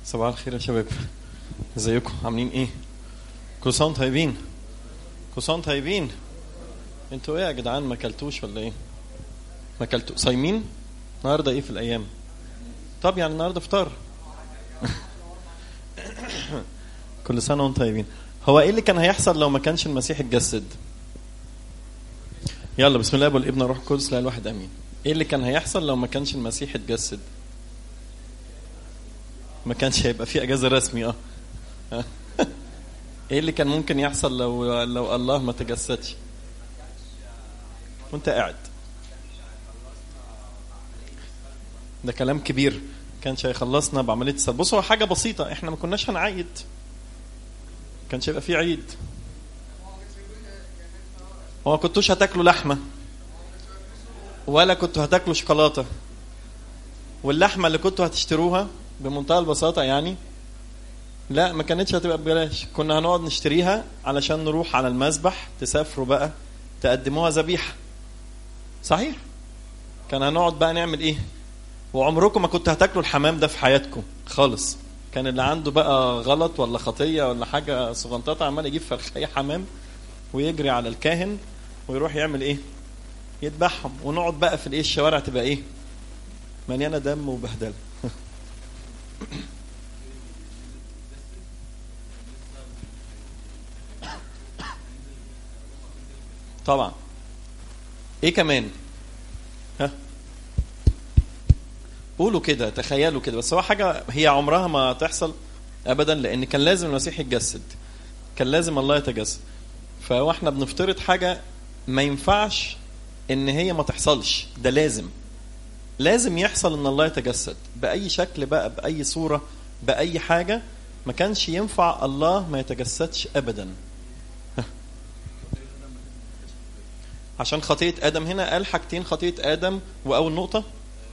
صباح الخير يا شباب ازيكم عاملين ايه كل سنه وانتم طيبين كل سنه وانتم طيبين انتوا ايه يا جدعان ما اكلتوش ولا ايه ما اكلتوا صايمين النهارده ايه في الايام طب يعني النهارده فطار كل سنه وانتم طيبين هو ايه اللي كان هيحصل لو ما كانش المسيح اتجسد يلا بسم الله والابن والروح القدس لا الواحد امين ايه اللي كان هيحصل لو ما كانش المسيح اتجسد ما كانش هيبقى في اجازه رسمي اه ايه اللي كان ممكن يحصل لو لو الله ما تجسدش وانت قاعد ده كلام كبير كانش هيخلصنا بعمليه السلب بص هو حاجه بسيطه احنا ما كناش هنعيد كانش هيبقى في عيد هو كنتوش هتاكلوا لحمه ولا كنتوا هتاكلوا شوكولاته واللحمه اللي كنتوا هتشتروها بمنتهى البساطه يعني لا ما كانتش هتبقى ببلاش كنا هنقعد نشتريها علشان نروح على المذبح تسافروا بقى تقدموها ذبيحه صحيح كان هنقعد بقى نعمل ايه وعمركم ما كنتوا هتاكلوا الحمام ده في حياتكم خالص كان اللي عنده بقى غلط ولا خطيه ولا حاجه صغنططه عمال يجيب فرخيه حمام ويجري على الكاهن ويروح يعمل ايه يذبحهم ونقعد بقى في الايه الشوارع تبقى ايه مليانه دم وبهدله طبعا ايه كمان ها قولوا كده تخيلوا كده بس هو حاجه هي عمرها ما تحصل ابدا لان كان لازم المسيح يتجسد كان لازم الله يتجسد فهو احنا بنفترض حاجه ما ينفعش ان هي ما تحصلش ده لازم لازم يحصل ان الله يتجسد باي شكل بقى باي صوره باي حاجه ما كانش ينفع الله ما يتجسدش ابدا عشان خطيه ادم هنا قال حاجتين خطيه ادم واول نقطه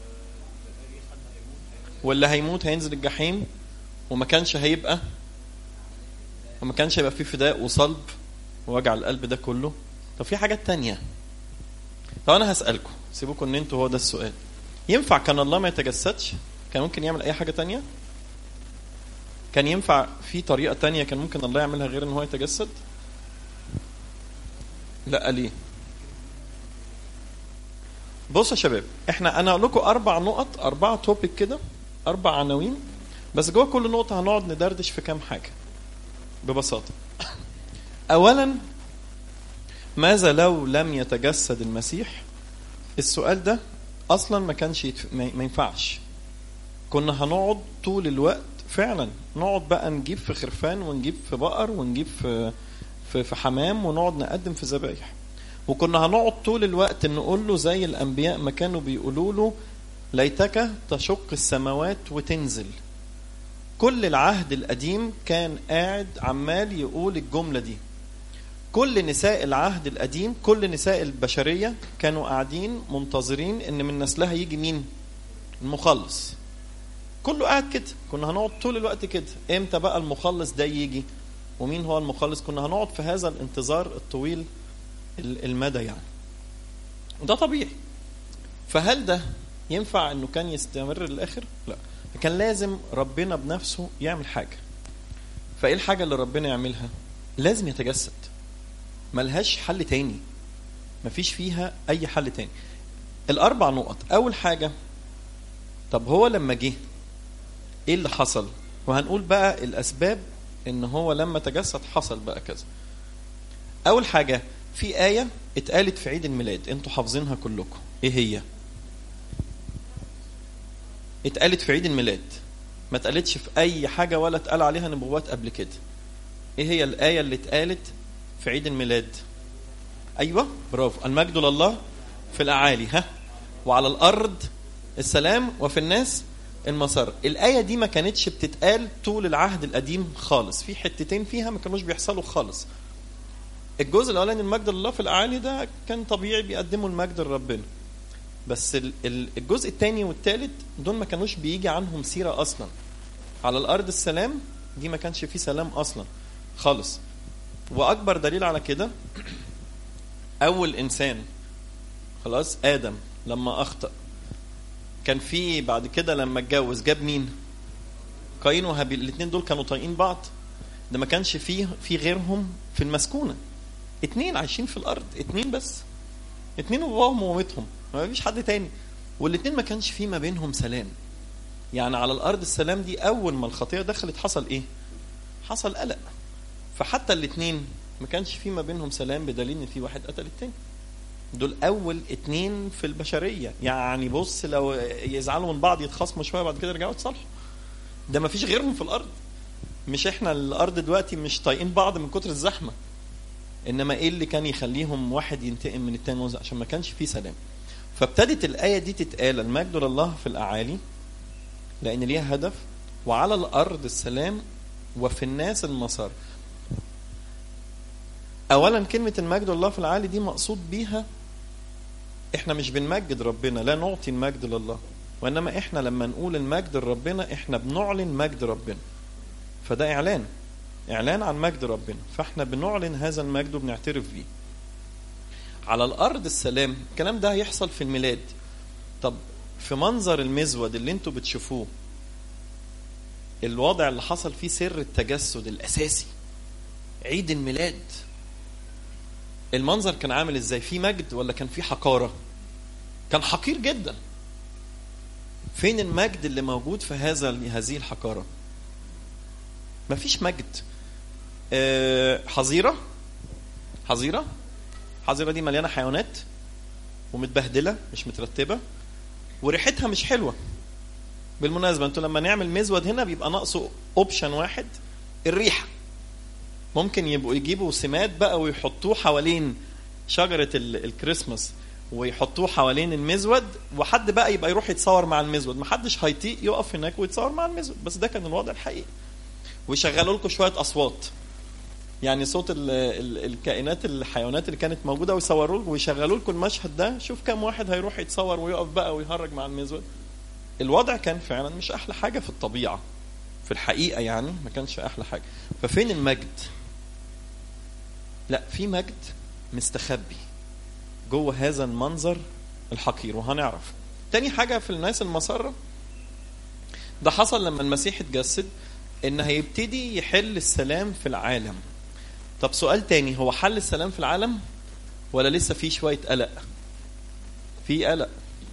واللي هيموت هينزل الجحيم وما كانش هيبقى وما كانش هيبقى فيه فداء وصلب ووجع القلب ده كله طب في حاجات تانية طب انا هسألكم سيبوكم ان انتوا هو ده السؤال ينفع كان الله ما يتجسدش كان ممكن يعمل اي حاجة تانية كان ينفع في طريقة تانية كان ممكن الله يعملها غير ان هو يتجسد لا ليه بصوا يا شباب احنا انا اقول لكم اربع نقط اربع توبيك كده اربع عناوين بس جوه كل نقطه هنقعد ندردش في كام حاجه ببساطه اولا ماذا لو لم يتجسد المسيح السؤال ده اصلا ما كانش يتف... ما ينفعش كنا هنقعد طول الوقت فعلا نقعد بقى نجيب في خرفان ونجيب في بقر ونجيب في في, في حمام ونقعد نقدم في ذبايح وكنا هنقعد طول الوقت نقول له زي الانبياء ما كانوا بيقولوا له ليتك تشق السماوات وتنزل كل العهد القديم كان قاعد عمال يقول الجمله دي كل نساء العهد القديم كل نساء البشريه كانوا قاعدين منتظرين ان من نسلها يجي مين المخلص كله قاعد كده كنا هنقعد طول الوقت كده امتى بقى المخلص ده يجي ومين هو المخلص كنا هنقعد في هذا الانتظار الطويل المدى يعني وده طبيعي فهل ده ينفع انه كان يستمر للاخر لا كان لازم ربنا بنفسه يعمل حاجه فايه الحاجه اللي ربنا يعملها لازم يتجسد ملهاش حل تاني مفيش فيها اي حل تاني الاربع نقط اول حاجه طب هو لما جه ايه اللي حصل وهنقول بقى الاسباب ان هو لما تجسد حصل بقى كذا اول حاجه في آية اتقالت في عيد الميلاد انتوا حافظينها كلكم ايه هي اتقالت في عيد الميلاد ما اتقالتش في اي حاجة ولا اتقال عليها نبوات قبل كده ايه هي الآية اللي اتقالت في عيد الميلاد ايوه برافو المجد لله في الاعالي ها وعلى الارض السلام وفي الناس المسار الآية دي ما كانتش بتتقال طول العهد القديم خالص في حتتين فيها ما كانوش بيحصلوا خالص الجزء الاولاني المجد لله في الاعالي ده كان طبيعي بيقدموا المجد لربنا بس الجزء الثاني والثالث دول ما كانوش بيجي عنهم سيره اصلا على الارض السلام دي ما كانش فيه سلام اصلا خالص واكبر دليل على كده اول انسان خلاص ادم لما اخطا كان في بعد كده لما اتجوز جاب مين قايين وهابيل الاثنين دول كانوا طايقين بعض ده ما كانش فيه في غيرهم في المسكونه اتنين عايشين في الارض اتنين بس اتنين وباباهم ومامتهم ما فيش حد تاني والاتنين ما كانش فيه ما بينهم سلام يعني على الارض السلام دي اول ما الخطيه دخلت حصل ايه حصل قلق فحتى الاتنين ما كانش في ما بينهم سلام بدليل ان في واحد قتل التاني دول اول اتنين في البشريه يعني بص لو يزعلوا من بعض يتخاصموا شويه بعد كده يرجعوا يتصالحوا ده ما فيش غيرهم في الارض مش احنا الارض دلوقتي مش طايقين بعض من كتر الزحمه انما ايه اللي كان يخليهم واحد ينتقم من التاني عشان ما كانش فيه سلام فابتدت الايه دي تتقال المجد لله في الاعالي لان ليها هدف وعلى الارض السلام وفي الناس المسار اولا كلمه المجد لله في العالي دي مقصود بيها احنا مش بنمجد ربنا لا نعطي المجد لله وانما احنا لما نقول المجد لربنا احنا بنعلن مجد ربنا فده اعلان اعلان عن مجد ربنا فاحنا بنعلن هذا المجد وبنعترف بيه على الارض السلام الكلام ده هيحصل في الميلاد طب في منظر المزود اللي انتوا بتشوفوه الوضع اللي حصل فيه سر التجسد الاساسي عيد الميلاد المنظر كان عامل ازاي في مجد ولا كان في حقاره كان حقير جدا فين المجد اللي موجود في هذا هذه الحقاره مفيش مجد أه حظيره حظيره حظيره دي مليانه حيوانات ومتبهدله مش مترتبه وريحتها مش حلوه بالمناسبه انتوا لما نعمل مزود هنا بيبقى ناقصه اوبشن واحد الريحه ممكن يبقوا يجيبوا سماد بقى ويحطوه حوالين شجره الكريسماس ويحطوه حوالين المزود وحد بقى يبقى يروح يتصور مع المزود محدش هيطيق يقف هناك ويتصور مع المزود بس ده كان الوضع الحقيقي ويشغلوا لكم شويه اصوات يعني صوت ال ال الكائنات الحيوانات اللي كانت موجوده ويصوروا لكم ويشغلوا لكم المشهد ده شوف كم واحد هيروح يتصور ويقف بقى ويهرج مع المزود الوضع كان فعلا مش احلى حاجه في الطبيعه في الحقيقه يعني ما كانش احلى حاجه ففين المجد لا في مجد مستخبي جوه هذا المنظر الحقير وهنعرف تاني حاجه في الناس المسره ده حصل لما المسيح اتجسد ان هيبتدي يحل السلام في العالم طب سؤال تاني هو حل السلام في العالم ولا لسه في شويه قلق في قلق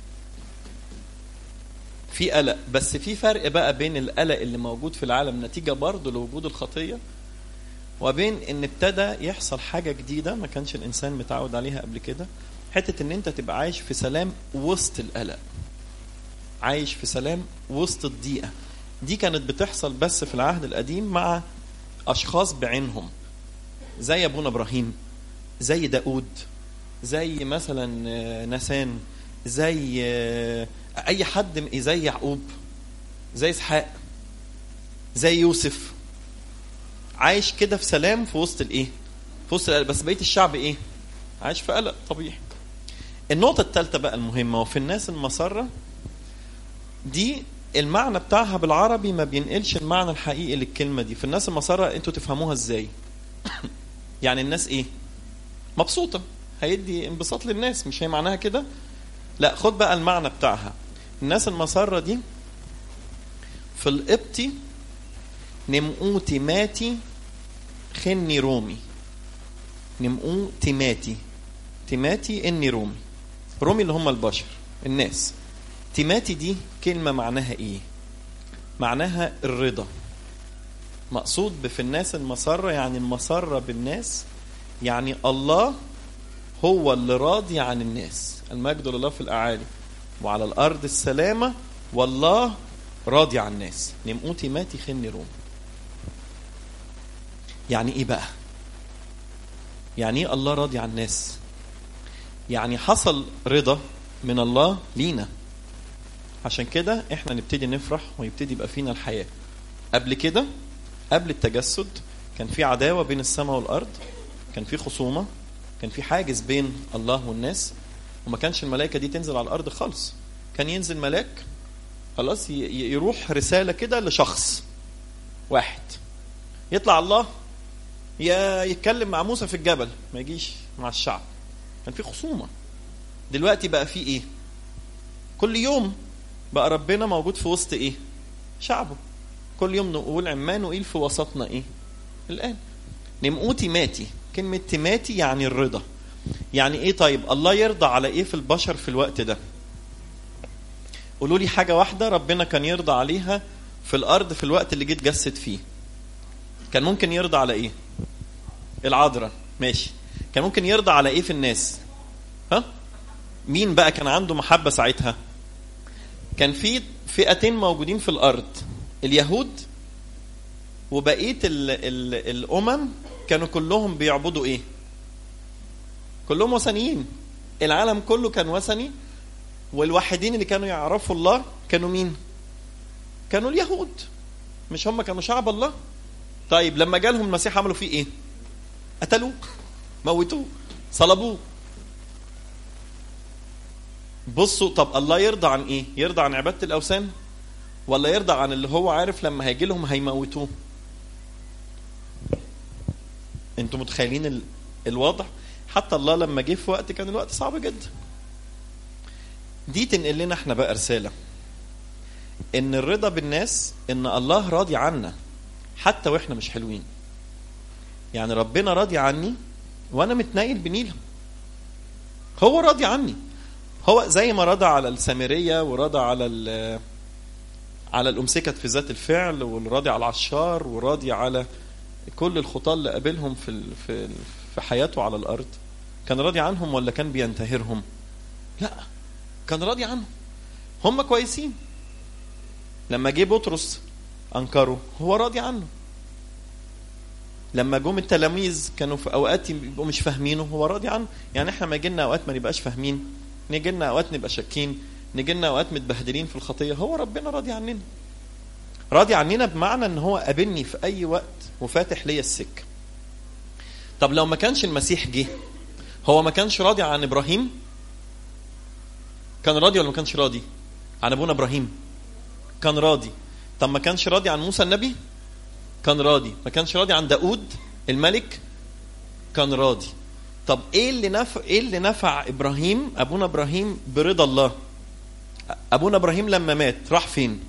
في قلق بس في فرق بقى بين القلق اللي موجود في العالم نتيجه برضه لوجود الخطيه وبين ان ابتدى يحصل حاجه جديده ما كانش الانسان متعود عليها قبل كده حته ان انت تبقى عايش في سلام وسط القلق عايش في سلام وسط الضيقه دي كانت بتحصل بس في العهد القديم مع اشخاص بعينهم زي ابونا ابراهيم زي داود زي مثلا نسان زي اي حد زي يعقوب زي اسحاق زي يوسف عايش كده في سلام في وسط الايه في وسط القلق بس بقيه الشعب ايه عايش في قلق طبيعي النقطه الثالثه بقى المهمه وفي الناس المسره دي المعنى بتاعها بالعربي ما بينقلش المعنى الحقيقي للكلمه دي في الناس المسره انتوا تفهموها ازاي يعني الناس ايه مبسوطه هيدي انبساط للناس مش هي معناها كده لا خد بقى المعنى بتاعها الناس المسره دي في القبطي نمقو تماتي خني رومي نمقو تماتي تماتي اني رومي رومي اللي هم البشر الناس تماتي دي كلمة معناها ايه معناها الرضا مقصود في الناس المسرة يعني المسرة بالناس يعني الله هو اللي راضي عن الناس المجد لله في الأعالي وعلى الأرض السلامة والله راضي عن الناس نمقوتي ماتي خني روم يعني ايه بقى يعني ايه الله راضي عن الناس يعني حصل رضا من الله لينا عشان كده احنا نبتدي نفرح ويبتدي يبقى فينا الحياه قبل كده قبل التجسد كان في عداوه بين السماء والارض كان في خصومه كان في حاجز بين الله والناس وما كانش الملائكه دي تنزل على الارض خالص كان ينزل ملاك خلاص يروح رساله كده لشخص واحد يطلع الله يا يتكلم مع موسى في الجبل ما يجيش مع الشعب كان في خصومه دلوقتي بقى في ايه كل يوم بقى ربنا موجود في وسط ايه شعبه كل يوم نقول عمانوئيل في وسطنا ايه الان نمقوتي ماتي كلمة تماتي يعني الرضا يعني ايه طيب الله يرضى على ايه في البشر في الوقت ده قولوا لي حاجة واحدة ربنا كان يرضى عليها في الأرض في الوقت اللي جيت جسد فيه كان ممكن يرضى على ايه العذراء ماشي كان ممكن يرضى على ايه في الناس ها مين بقى كان عنده محبة ساعتها كان في فئتين موجودين في الأرض اليهود وبقية ال ال الأمم كانوا كلهم بيعبدوا ايه كلهم وثنيين العالم كله كان وثني والوحيدين اللي كانوا يعرفوا الله كانوا مين كانوا اليهود مش هم كانوا شعب الله طيب لما جالهم المسيح عملوا فيه ايه قتلوه موتوه صلبوه بصوا طب الله يرضى عن ايه يرضى عن عباده الاوثان ولا يرضى عن اللي هو عارف لما هيجي لهم هيموتوه انتوا متخيلين ال... الوضع حتى الله لما جه في وقت كان الوقت صعب جدا دي تنقل لنا احنا بقى رساله ان الرضا بالناس ان الله راضي عنا حتى واحنا مش حلوين يعني ربنا راضي عني وانا متنايل بنيله هو راضي عني هو زي ما رضى على السامريه ورضى على ال على الامسكت في ذات الفعل وراضي على العشار وراضي على كل الخطاه اللي قابلهم في في في حياته على الارض كان راضي عنهم ولا كان بينتهرهم لا كان راضي عنهم هم كويسين لما جه بطرس انكره هو راضي عنه لما جم التلاميذ كانوا في اوقات يبقوا مش فاهمينه هو راضي عنه يعني احنا ما يجي لنا اوقات ما نبقاش فاهمين نيجي لنا اوقات نبقى شاكين نيجي لنا اوقات متبهدلين في الخطيه هو ربنا راضي عننا راضي عننا بمعنى ان هو قابلني في اي وقت وفاتح ليا السكه طب لو ما كانش المسيح جه هو ما كانش راضي عن ابراهيم كان راضي ولا ما كانش راضي عن ابونا ابراهيم كان راضي طب ما كانش راضي عن موسى النبي كان راضي ما كانش راضي عن داود الملك كان راضي طب ايه اللي نفع ايه اللي نفع ابراهيم ابونا ابراهيم برضا الله ابونا ابراهيم لما مات راح فين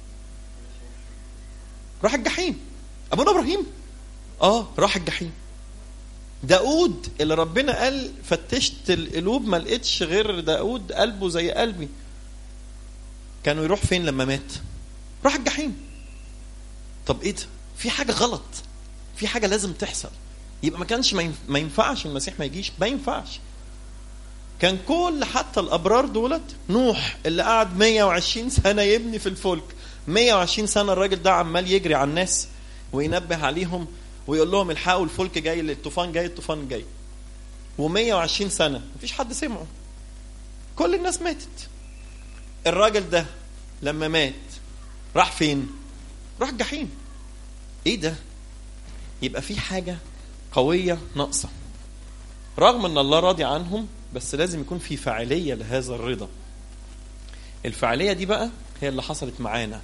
راح الجحيم ابونا ابراهيم اه راح الجحيم داود اللي ربنا قال فتشت القلوب ما لقيتش غير داود قلبه زي قلبي كانوا يروح فين لما مات راح الجحيم طب ايه ده في حاجه غلط في حاجه لازم تحصل يبقى ما كانش ما ينفعش المسيح ما يجيش ما ينفعش كان كل حتى الابرار دولت نوح اللي قعد 120 سنه يبني في الفلك 120 سنه الراجل ده عمال يجري على الناس وينبه عليهم ويقول لهم الحقوا الفلك جاي الطوفان جاي الطوفان جاي و120 سنه مفيش حد سمعه كل الناس ماتت الراجل ده لما مات راح فين راح الجحيم ايه ده يبقى في حاجه قويه ناقصه رغم ان الله راضي عنهم بس لازم يكون في فاعليه لهذا الرضا الفاعليه دي بقى هي اللي حصلت معانا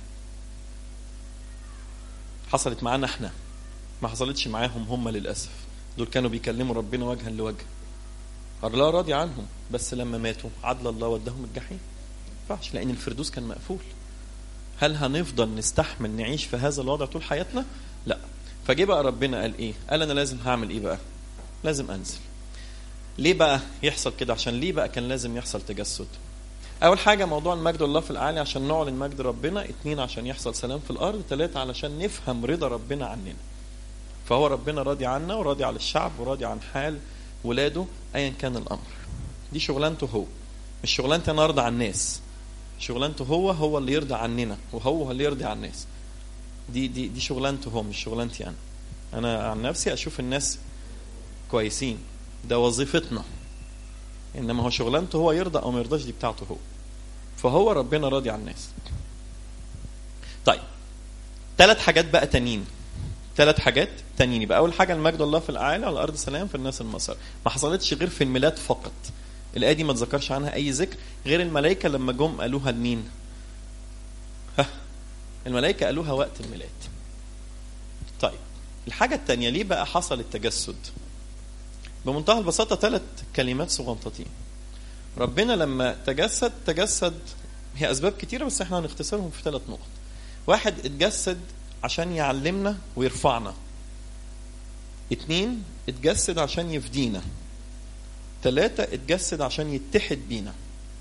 حصلت معانا احنا ما حصلتش معاهم هم للاسف دول كانوا بيكلموا ربنا وجها لوجه الله راضي عنهم بس لما ماتوا عدل الله ودهم الجحيم ما ينفعش لان الفردوس كان مقفول هل هنفضل نستحمل نعيش في هذا الوضع طول حياتنا لا فجه بقى ربنا قال ايه قال انا لازم هعمل ايه بقى لازم انزل ليه بقى يحصل كده عشان ليه بقى كان لازم يحصل تجسد اول حاجه موضوع المجد الله في العالي عشان نعلن مجد ربنا اتنين عشان يحصل سلام في الارض ثلاثة علشان نفهم رضا ربنا عننا فهو ربنا راضي عنا وراضي على الشعب وراضي عن حال ولاده ايا كان الامر دي شغلانته هو مش شغلانتي انا ارضى عن الناس شغلانته هو هو اللي يرضى عننا وهو اللي يرضي عن الناس دي دي دي شغلانته هو مش شغلانتي انا انا عن نفسي اشوف الناس كويسين ده وظيفتنا انما هو شغلانته هو يرضى او ما يرضاش دي بتاعته هو فهو ربنا راضي عن الناس طيب ثلاث حاجات بقى تانيين ثلاث حاجات تانيين يبقى اول حاجه المجد الله في الاعالي على الارض سلام في الناس المسار ما حصلتش غير في الميلاد فقط الايه دي ما تذكرش عنها اي ذكر غير الملائكه لما جم قالوها لمين ها الملائكه قالوها وقت الميلاد طيب الحاجه الثانيه ليه بقى حصل التجسد بمنتهى البساطه ثلاث كلمات صغنطتين ربنا لما تجسد تجسد هي اسباب كتيره بس احنا هنختصرهم في ثلاث نقط واحد اتجسد عشان يعلمنا ويرفعنا اتنين اتجسد عشان يفدينا تلاتة اتجسد عشان يتحد بينا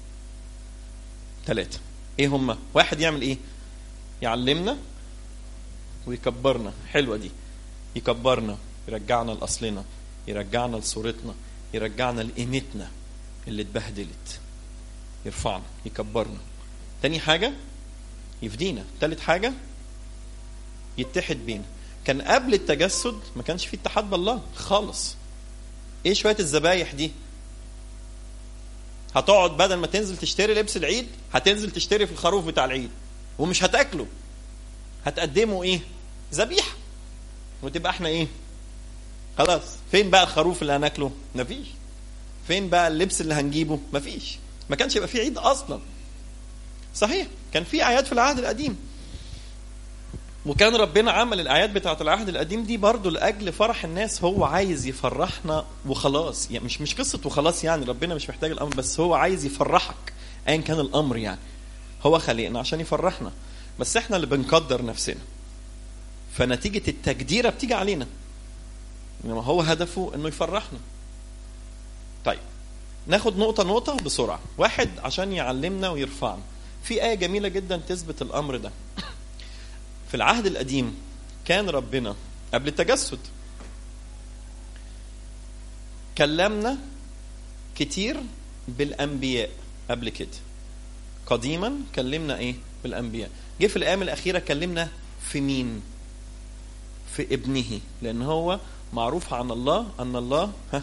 تلاتة ايه هما واحد يعمل ايه يعلمنا ويكبرنا حلوة دي يكبرنا يرجعنا لأصلنا يرجعنا لصورتنا يرجعنا لقيمتنا اللي اتبهدلت يرفعنا يكبرنا تاني حاجة يفدينا تالت حاجة يتحد بينا كان قبل التجسد ما كانش فيه اتحاد بالله خالص ايه شوية الذبايح دي هتقعد بدل ما تنزل تشتري لبس العيد هتنزل تشتري في الخروف بتاع العيد ومش هتاكله هتقدمه ايه ذبيحه وتبقى احنا ايه خلاص فين بقى الخروف اللي هناكله مفيش فين بقى اللبس اللي هنجيبه مفيش ما كانش يبقى في عيد اصلا صحيح كان في اعياد في العهد القديم وكان ربنا عمل الاعياد بتاعه العهد القديم دي برضه لاجل فرح الناس هو عايز يفرحنا وخلاص يعني مش مش قصه وخلاص يعني ربنا مش محتاج الامر بس هو عايز يفرحك ايا كان الامر يعني هو خلقنا عشان يفرحنا بس احنا اللي بنقدر نفسنا فنتيجه التجديره بتيجي علينا انما هو هدفه انه يفرحنا طيب ناخد نقطه نقطه بسرعه واحد عشان يعلمنا ويرفعنا في ايه جميله جدا تثبت الامر ده في العهد القديم كان ربنا قبل التجسد كلمنا كتير بالانبياء قبل كده قديما كلمنا ايه بالانبياء جه في الايام الاخيره كلمنا في مين في ابنه لان هو معروف عن الله ان الله ها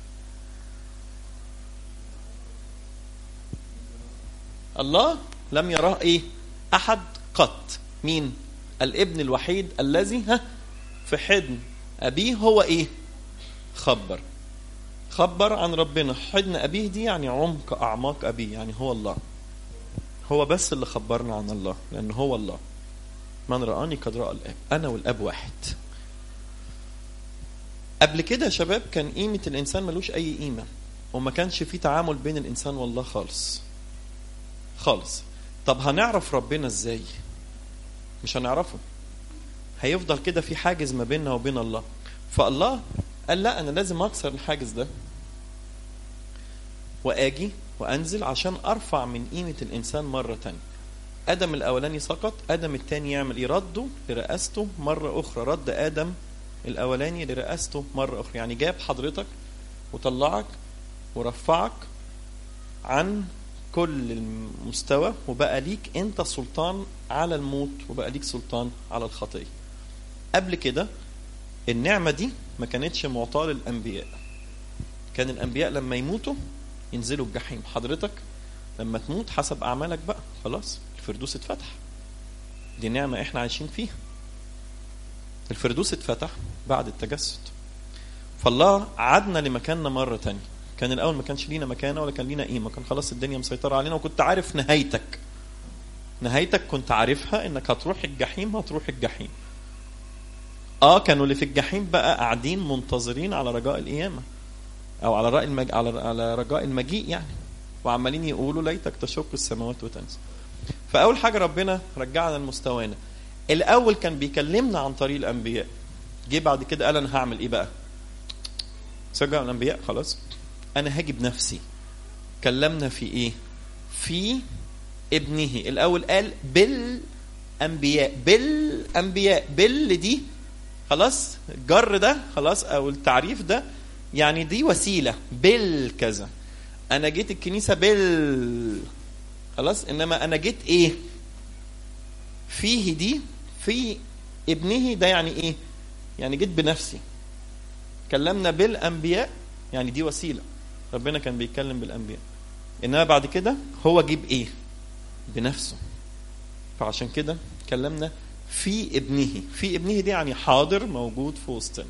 الله لم يراه ايه احد قط مين الابن الوحيد الذي ها في حضن ابيه هو ايه خبر خبر عن ربنا حضن ابيه دي يعني عمق اعماق ابيه يعني هو الله هو بس اللي خبرنا عن الله لان هو الله من رآني قد رأى الاب انا والاب واحد قبل كده يا شباب كان قيمة الإنسان ملوش أي قيمة وما كانش في تعامل بين الإنسان والله خالص خالص طب هنعرف ربنا إزاي مش هنعرفه هيفضل كده في حاجز ما بيننا وبين الله فالله قال لا أنا لازم أكسر الحاجز ده وآجي وأنزل عشان أرفع من قيمة الإنسان مرة تانية آدم الأولاني سقط آدم التاني يعمل إيه رده لرئاسته مرة أخرى رد آدم الاولاني لرئاسته مره اخرى يعني جاب حضرتك وطلعك ورفعك عن كل المستوى وبقى ليك انت سلطان على الموت وبقى ليك سلطان على الخطيه قبل كده النعمه دي ما كانتش معطاه للانبياء كان الانبياء لما يموتوا ينزلوا الجحيم حضرتك لما تموت حسب اعمالك بقى خلاص الفردوس اتفتح دي نعمه احنا عايشين فيها الفردوس اتفتح بعد التجسد فالله عادنا لمكاننا مرة تانية كان الأول ما كانش لينا مكانة ولا كان لينا قيمة كان خلاص الدنيا مسيطرة علينا وكنت عارف نهايتك نهايتك كنت عارفها انك هتروح الجحيم هتروح الجحيم اه كانوا اللي في الجحيم بقى قاعدين منتظرين على رجاء القيامة او على رأي المج... على على رجاء المجيء يعني وعمالين يقولوا ليتك تشق السماوات وتنزل فأول حاجة ربنا رجعنا لمستوانا الاول كان بيكلمنا عن طريق الانبياء جه بعد كده قال انا هعمل ايه بقى سجع الانبياء خلاص انا هاجي بنفسي كلمنا في ايه في ابنه الاول قال بالانبياء بالانبياء بال دي خلاص الجر ده خلاص او التعريف ده يعني دي وسيله بالكذا انا جيت الكنيسه بال خلاص انما انا جيت ايه فيه دي في ابنه ده يعني ايه يعني جيت بنفسي كلمنا بالانبياء يعني دي وسيله ربنا كان بيتكلم بالانبياء انما بعد كده هو جيب ايه بنفسه فعشان كده كلمنا في ابنه في ابنه دي يعني حاضر موجود في وسطنا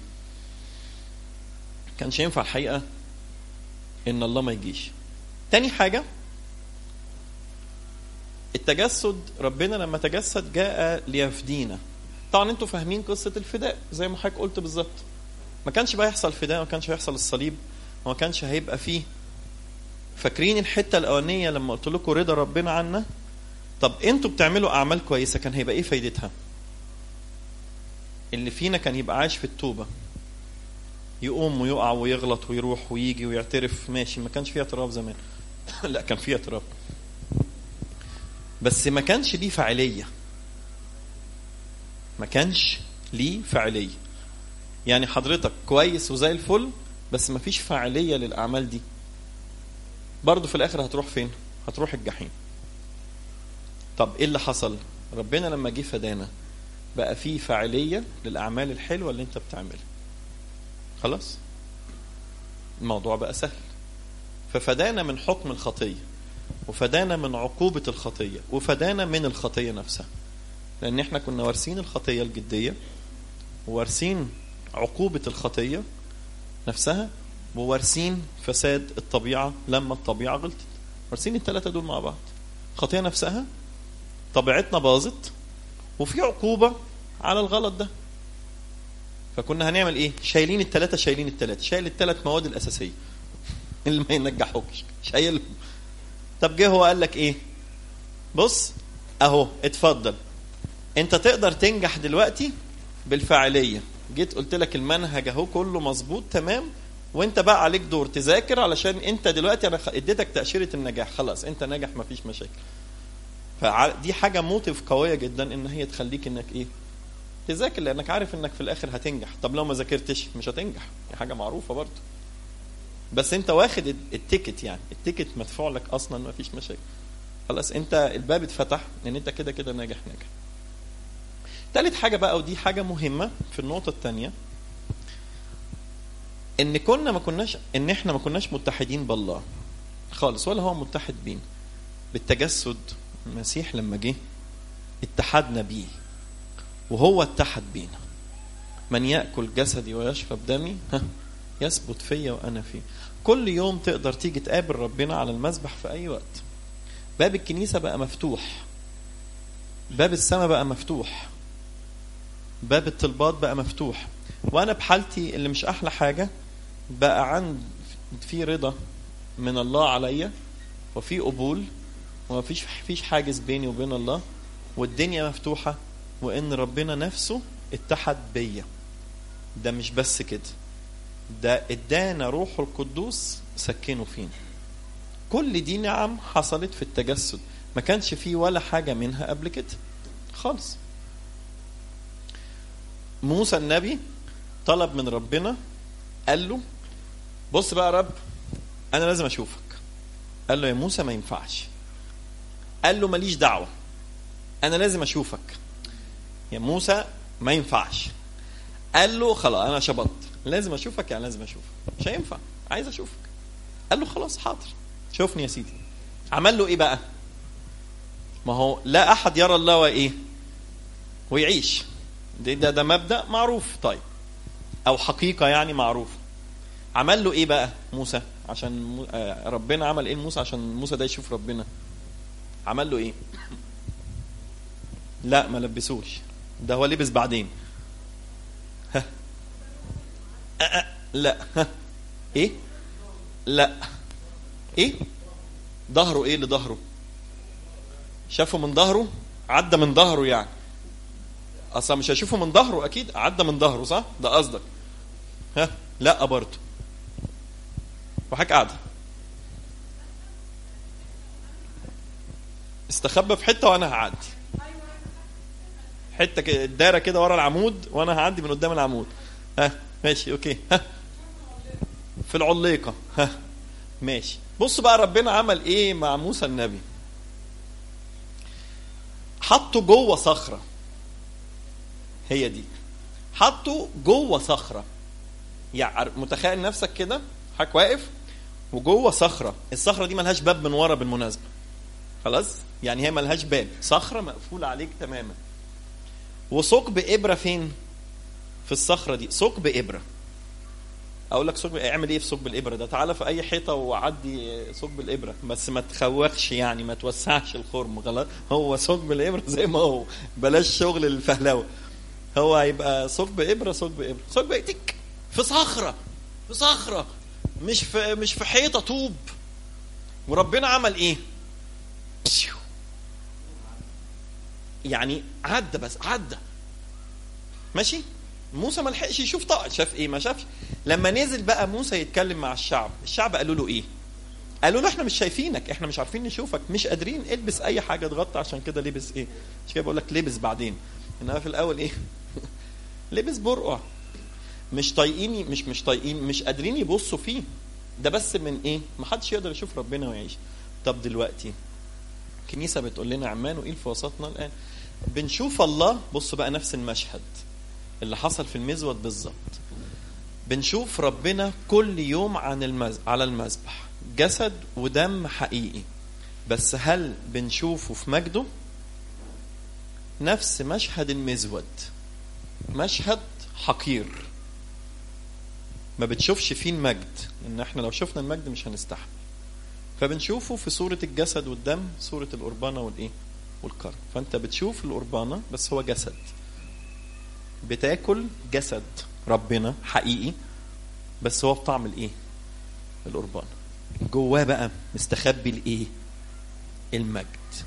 كانش ينفع الحقيقه ان الله ما يجيش تاني حاجه التجسد ربنا لما تجسد جاء ليفدينا طبعا انتوا فاهمين قصه الفداء زي ما حضرتك قلت بالظبط ما كانش بقى يحصل فداء ما كانش هيحصل الصليب وما كانش هيبقى فيه فاكرين الحته الاولانيه لما قلت لكم رضا ربنا عنا طب انتوا بتعملوا اعمال كويسه كان هيبقى ايه فايدتها اللي فينا كان يبقى عايش في التوبه يقوم ويقع ويغلط ويروح ويجي ويعترف ماشي ما كانش فيه اعتراف زمان لا كان فيه اعتراف بس ما كانش ليه فاعليه ما كانش ليه فاعليه يعني حضرتك كويس وزي الفل بس ما فيش فاعليه للاعمال دي برضه في الاخر هتروح فين هتروح الجحيم طب ايه اللي حصل ربنا لما جه فدانا بقى فيه فاعليه للاعمال الحلوه اللي انت بتعملها خلاص الموضوع بقى سهل ففدانا من حكم الخطيه وفدانا من عقوبه الخطيه وفدانا من الخطيه نفسها لان احنا كنا وارثين الخطيه الجديه ووارثين عقوبه الخطيه نفسها ووارثين فساد الطبيعه لما الطبيعه غلطت وارثين الثلاثه دول مع بعض الخطيه نفسها طبيعتنا باظت وفي عقوبه على الغلط ده فكنا هنعمل ايه شايلين الثلاثه شايلين الثلاثه شايل الثلاث مواد الاساسيه اللي ما ينجحوكش شايلهم طب جه هو قال لك ايه بص اهو اتفضل انت تقدر تنجح دلوقتي بالفاعليه جيت قلت لك المنهج اهو كله مظبوط تمام وانت بقى عليك دور تذاكر علشان انت دلوقتي انا اديتك تاشيره النجاح خلاص انت ناجح مفيش مشاكل فدي حاجه موتيف قويه جدا ان هي تخليك انك ايه تذاكر لانك عارف انك في الاخر هتنجح طب لو ما ذاكرتش مش هتنجح دي حاجه معروفه برضه بس انت واخد التيكت يعني التيكت مدفوع لك اصلا ما فيش مشاكل خلاص انت الباب اتفتح ان انت كده كده ناجح ناجح تالت حاجه بقى ودي حاجه مهمه في النقطه الثانيه ان كنا ما كناش ان احنا ما كناش متحدين بالله خالص ولا هو متحد بينا بالتجسد المسيح لما جه اتحدنا بيه وهو اتحد بينا من ياكل جسدي ويشرب دمي ها يثبت فيا وانا فيه كل يوم تقدر تيجي تقابل ربنا على المسبح في اي وقت باب الكنيسه بقى مفتوح باب السماء بقى مفتوح باب الطلبات بقى مفتوح وانا بحالتي اللي مش احلى حاجه بقى عند في رضا من الله عليا وفي قبول ومفيش فيش حاجز بيني وبين الله والدنيا مفتوحه وان ربنا نفسه اتحد بيا ده مش بس كده ده ادانا روحه القدوس سكنه فينا كل دي نعم حصلت في التجسد ما كانش فيه ولا حاجة منها قبل كده خالص موسى النبي طلب من ربنا قال له بص بقى يا رب انا لازم اشوفك قال له يا موسى ما ينفعش قال له ماليش دعوة انا لازم اشوفك يا موسى ما ينفعش قال له خلاص انا شبطت لازم اشوفك يعني لازم اشوفك مش هينفع عايز اشوفك قال له خلاص حاضر شوفني يا سيدي عمل له ايه بقى ما هو لا احد يرى الله وايه ويعيش ده ده, ده مبدا معروف طيب او حقيقه يعني معروفه عمل له ايه بقى موسى عشان مو... آه ربنا عمل ايه لموسى عشان موسى ده يشوف ربنا عمل له ايه لا ما لبسوش ده هو لبس بعدين ها أه أه لا ها ايه لا ايه ظهره ايه اللي ظهره شافه من ظهره عدى من ظهره يعني اصلا مش هشوفه من ظهره اكيد عدى من ظهره صح ده قصدك ها لا برضه وحك قاعده استخبى في حته وانا هعدي حته كده الدايره كده ورا العمود وانا هعدي من قدام العمود ها ماشي اوكي ها في العليقه ها ماشي بص بقى ربنا عمل ايه مع موسى النبي حطه جوه صخره هي دي حطه جوه صخره يعني متخيل نفسك كده حضرتك واقف وجوه صخره الصخره دي ملهاش باب من ورا بالمناسبه خلاص يعني هي ملهاش باب صخره مقفوله عليك تماما وثقب ابره فين في الصخره دي ثقب ابره اقول لك ثقب اعمل ايه في ثقب الابره ده تعالى في اي حيطه وعدي ثقب الابره بس ما تخوخش يعني ما توسعش الخرم غلط هو ثقب الابره زي ما هو بلاش شغل الفهلوه هو هيبقى ثقب ابره ثقب ابره ثقب تك في صخره في صخره مش في مش في حيطه طوب وربنا عمل ايه يعني عدى بس عدى ماشي موسى ما لحقش يشوف طاقة شاف ايه ما شافش لما نزل بقى موسى يتكلم مع الشعب الشعب قالوا له ايه قالوا له احنا مش شايفينك احنا مش عارفين نشوفك مش قادرين البس اي حاجه تغطي عشان كده لبس ايه مش كده بقول لك لبس بعدين انما في الاول ايه لبس برقع مش طايقين مش مش طايقين مش قادرين يبصوا فيه ده بس من ايه ما حدش يقدر يشوف ربنا ويعيش طب دلوقتي الكنيسه بتقول لنا عمان وايه في وسطنا الان بنشوف الله بصوا بقى نفس المشهد اللي حصل في المزود بالظبط بنشوف ربنا كل يوم عن المز... على المذبح جسد ودم حقيقي بس هل بنشوفه في مجده نفس مشهد المزود مشهد حقير ما بتشوفش فيه المجد ان احنا لو شفنا المجد مش هنستحمل فبنشوفه في صورة الجسد والدم صورة القربانة والايه والكرم فانت بتشوف القربانة بس هو جسد بتاكل جسد ربنا حقيقي بس هو بطعم الايه القربان جواه بقى مستخبي الايه المجد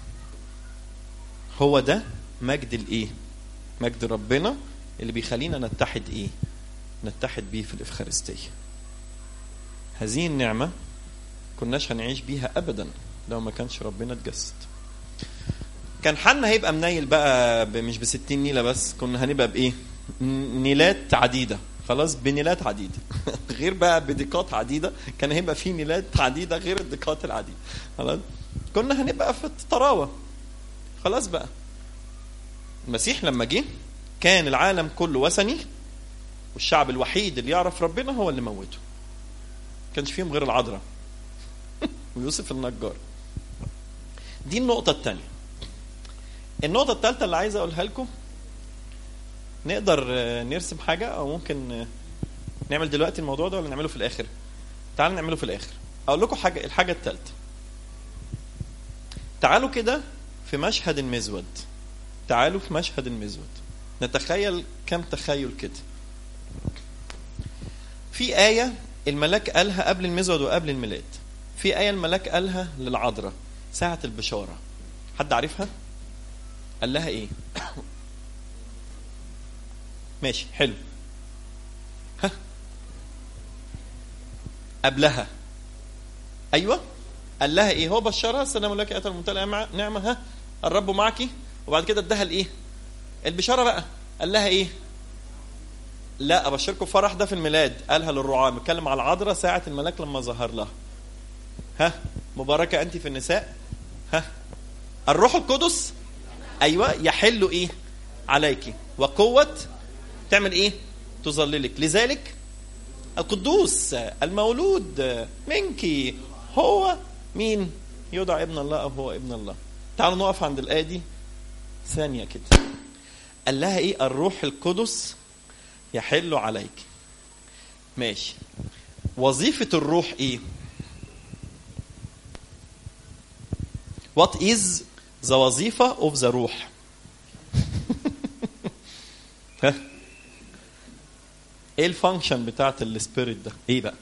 هو ده مجد الايه مجد ربنا اللي بيخلينا نتحد ايه نتحد بيه في الافخارستيه هذه النعمه كناش هنعيش بيها ابدا لو ما كانش ربنا اتجسد كان حالنا هيبقى منيل بقى ب- مش ب 60 نيله بس كنا هنبقى بايه ن- نيلات عديده خلاص بنيلات عديده غير بقى بدقات عديده كان هيبقى في نيلات عديده غير الدقات العديده خلاص كنا هنبقى في الطراوه خلاص بقى المسيح لما جه كان العالم كله وثني والشعب الوحيد اللي يعرف ربنا هو اللي موته كانش فيهم غير العذراء ويوسف النجار دي النقطة الثانية النقطة الثالثة اللي عايز أقولها لكم نقدر آه، نرسم حاجة أو ممكن آه، نعمل دلوقتي الموضوع ده ولا نعمله في الآخر؟ تعالوا نعمله في الآخر. أقول لكم حاجة الحاجة الثالثة. تعالوا كده في مشهد المزود. تعالوا في مشهد المزود. نتخيل كم تخيل كده. في آية الملاك قالها قبل المزود وقبل الميلاد. في آية الملاك قالها للعذراء ساعة البشارة. حد عارفها؟ قال لها إيه؟ ماشي حلو ها قبلها ايوه قال لها ايه هو بشرها السلام لك اتى الممتلئه مع نعمه ها الرب معك وبعد كده اداها الايه البشاره بقى قال لها ايه لا ابشركم فرح ده في الميلاد قالها للرعاة بيتكلم على العذراء ساعه الملاك لما ظهر لها ها مباركه انت في النساء ها الروح القدس ايوه يحل ايه عليك وقوه تعمل ايه تظللك لذلك القدوس المولود منك هو مين يدعى ابن الله او هو ابن الله تعالوا نقف عند الايه دي ثانيه كده قال لها ايه الروح القدس يحل عليك ماشي وظيفه الروح ايه what is the وظيفه of the روح ها ايه الفانكشن بتاعت السبيريت ده ايه بقى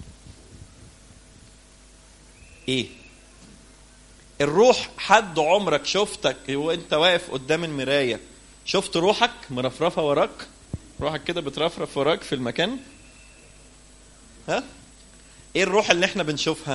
ايه الروح حد عمرك شفتك وانت واقف قدام المرايه شفت روحك مرفرفه وراك روحك كده بترفرف وراك في المكان ها ايه الروح اللي احنا بنشوفها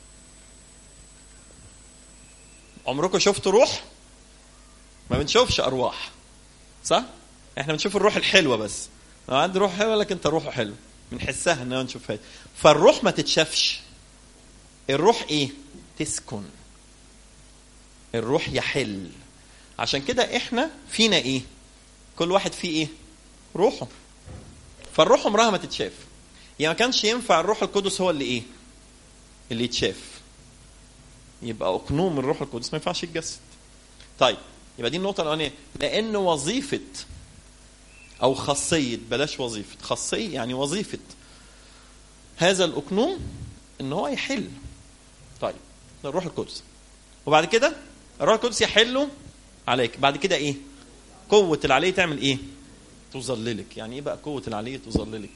عمركم شفتوا روح ما بنشوفش ارواح صح احنا بنشوف الروح الحلوه بس لو عندي روح حلوه لكن انت روحه حلو بنحسها انها نشوفها فالروح ما تتشافش الروح ايه تسكن الروح يحل عشان كده احنا فينا ايه كل واحد فيه ايه روحه فالروح عمرها ما تتشاف يعني ما كانش ينفع الروح القدس هو اللي ايه اللي يتشاف يبقى اقنوم الروح القدس ما ينفعش يتجسد طيب يبقى دي النقطه الاولانيه لان وظيفه او خاصيه بلاش وظيفه خاصيه يعني وظيفه هذا الاقنوم ان هو يحل طيب ده الروح القدس وبعد كده الروح القدس يحل عليك بعد كده ايه قوه العلي تعمل ايه تظللك يعني ايه بقى قوه العلي تظللك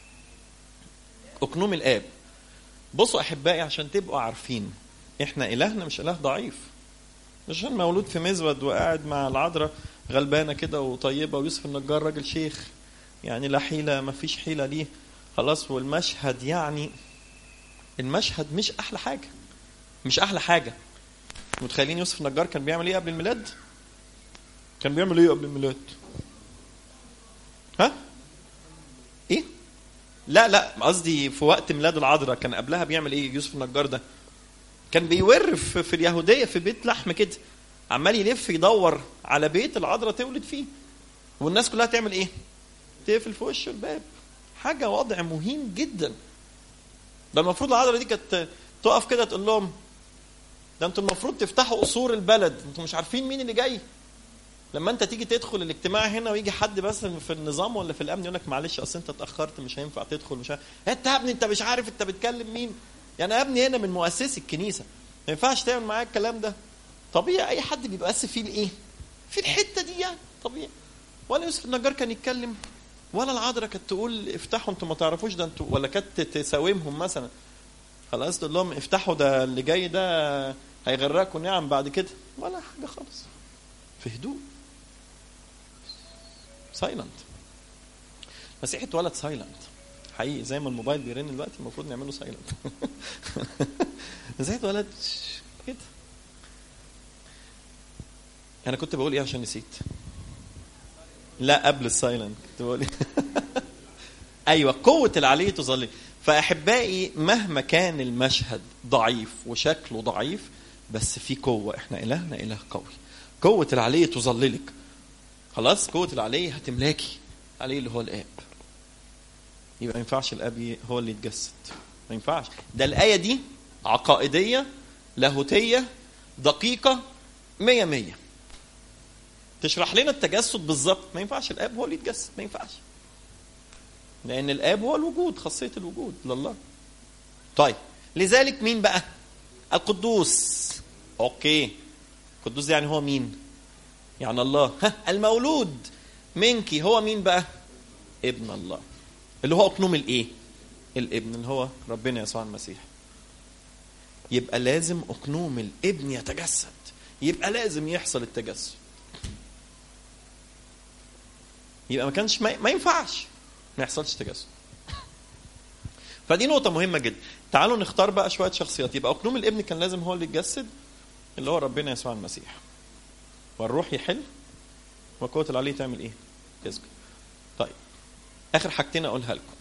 اقنوم الاب بصوا احبائي عشان تبقوا عارفين احنا الهنا مش اله ضعيف مش عشان مولود في مزود وقاعد مع العذراء غلبانه كده وطيبه ويوسف النجار راجل شيخ يعني لا حيلة ما فيش حيلة ليه خلاص والمشهد يعني المشهد مش أحلى حاجة مش أحلى حاجة متخيلين يوسف النجار كان بيعمل إيه قبل الميلاد؟ كان بيعمل إيه قبل الميلاد؟ ها؟ إيه؟ لا لا قصدي في وقت ميلاد العذراء كان قبلها بيعمل إيه يوسف النجار ده؟ كان بيور في في اليهودية في بيت لحم كده عمال يلف يدور على بيت العذراء تولد فيه والناس كلها تعمل ايه؟ تقفل في وش الباب حاجة وضع مهين جدا ده المفروض العذراء دي كانت تقف كده تقول لهم ده انتوا المفروض تفتحوا قصور البلد انتوا مش عارفين مين اللي جاي لما انت تيجي تدخل الاجتماع هنا ويجي حد بس في النظام ولا في الامن يقول لك معلش اصل انت اتاخرت مش هينفع تدخل مش ه... انت يا ابني انت مش عارف انت بتكلم مين يعني يا ابني هنا من مؤسسي الكنيسه ما ينفعش تعمل معايا الكلام ده طبيعي اي حد بيبقى اسف فيه الايه في الحته دي يعني طبيعي ولا يوسف النجار كان يتكلم ولا العذراء كانت تقول افتحوا انتوا ما تعرفوش ده انتوا ولا كانت تساومهم مثلا خلاص تقول لهم افتحوا ده اللي جاي ده هيغرقكم نعم بعد كده ولا حاجه خالص في هدوء سايلنت المسيح اتولد سايلنت حقيقي زي ما الموبايل بيرن دلوقتي المفروض نعمله سايلنت ازاي اتولد كده انا كنت بقول ايه عشان نسيت لا قبل السايلنت كنت بقول ايه ايوه قوه العلي تظلل فاحبائي مهما كان المشهد ضعيف وشكله ضعيف بس في قوه احنا الهنا اله قوي قوه العلي تظللك خلاص قوه العلي هتملاكي عليه اللي هو الاب يبقى ما ينفعش الاب هو اللي يتجسد ما ينفعش ده الايه دي عقائديه لاهوتيه دقيقه مية مية تشرح لنا التجسد بالظبط ما ينفعش الاب هو اللي يتجسد ما ينفعش لان الاب هو الوجود خاصيه الوجود لله طيب لذلك مين بقى القدوس اوكي القدوس يعني هو مين يعني الله ها المولود منك هو مين بقى ابن الله اللي هو اقنوم الايه الابن اللي هو ربنا يسوع المسيح يبقى لازم اقنوم الابن يتجسد يبقى لازم يحصل التجسد يبقى ما كانش ما, ما ينفعش ما يحصلش تجسد فدي نقطة مهمة جدا تعالوا نختار بقى شوية شخصيات يبقى أقنوم الابن كان لازم هو اللي يتجسد اللي هو ربنا يسوع المسيح والروح يحل وقوة العلي تعمل ايه؟ تسجد طيب آخر حاجتين أقولها لكم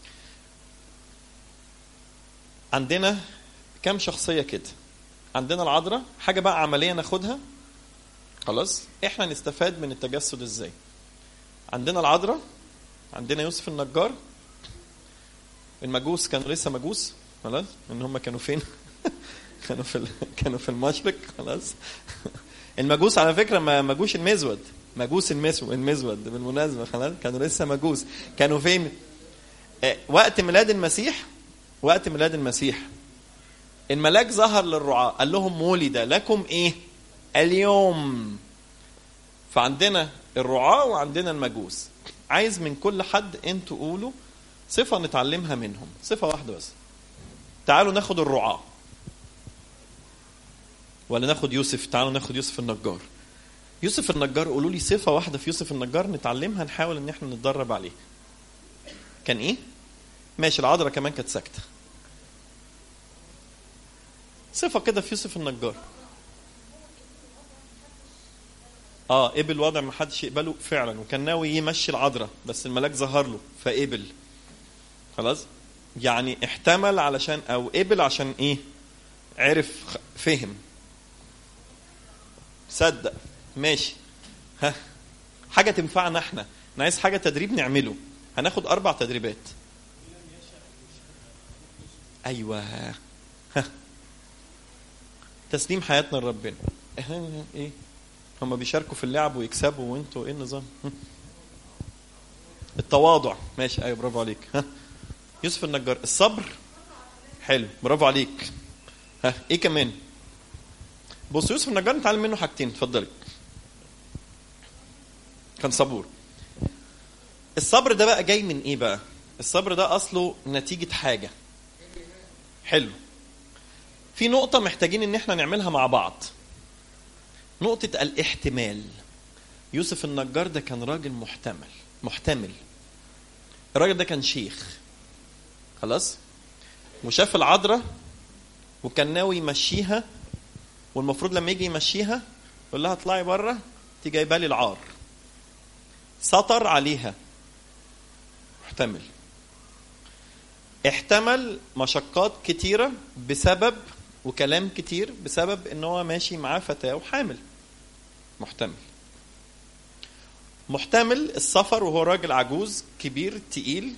عندنا كم شخصية كده عندنا العذراء حاجة بقى عملية ناخدها خلاص احنا نستفاد من التجسد ازاي عندنا العذراء عندنا يوسف النجار المجوس كانوا لسه مجوس خلاص ان هم كانوا فين كانوا في كانوا في المشرق خلاص المجوس على فكره ما مجوش المزود مجوس المسو المزود بالمناسبه خلاص كانوا لسه مجوس كانوا فين آه، وقت ميلاد المسيح وقت ميلاد المسيح الملاك ظهر للرعاة قال لهم ولد لكم ايه اليوم فعندنا الرعاة وعندنا المجوس عايز من كل حد انتوا قولوا صفة نتعلمها منهم صفة واحدة بس تعالوا ناخد الرعاة ولا ناخد يوسف تعالوا ناخد يوسف النجار يوسف النجار قولوا لي صفة واحدة في يوسف النجار نتعلمها نحاول ان احنا نتدرب عليها كان ايه ماشي العذراء كمان كانت ساكتة صفة كده في يوسف النجار اه قبل وضع ما حدش يقبله فعلا وكان ناوي يمشي العذراء بس الملاك ظهر له فقبل خلاص يعني احتمل علشان او قبل عشان ايه عرف خ- فهم صدق ماشي ها حاجه تنفعنا احنا انا عايز حاجه تدريب نعمله هناخد اربع تدريبات ايوه ها تسليم حياتنا لربنا إحنا ايه هم بيشاركوا في اللعب ويكسبوا وانتوا ايه النظام هم؟ التواضع ماشي ايوه برافو عليك ها يوسف النجار الصبر حلو برافو عليك ها ايه كمان بص يوسف النجار نتعلم منه حاجتين اتفضلي كان صبور الصبر ده بقى جاي من ايه بقى الصبر ده اصله نتيجة حاجة حلو في نقطة محتاجين ان احنا نعملها مع بعض نقطة الاحتمال يوسف النجار ده كان راجل محتمل محتمل الراجل ده كان شيخ خلاص وشاف العذراء وكان ناوي يمشيها والمفروض لما يجي يمشيها يقول لها اطلعي بره انت جايبه لي العار سطر عليها محتمل احتمل مشقات كتيرة بسبب وكلام كتير بسبب ان هو ماشي معاه فتاة وحامل محتمل محتمل السفر وهو راجل عجوز كبير تقيل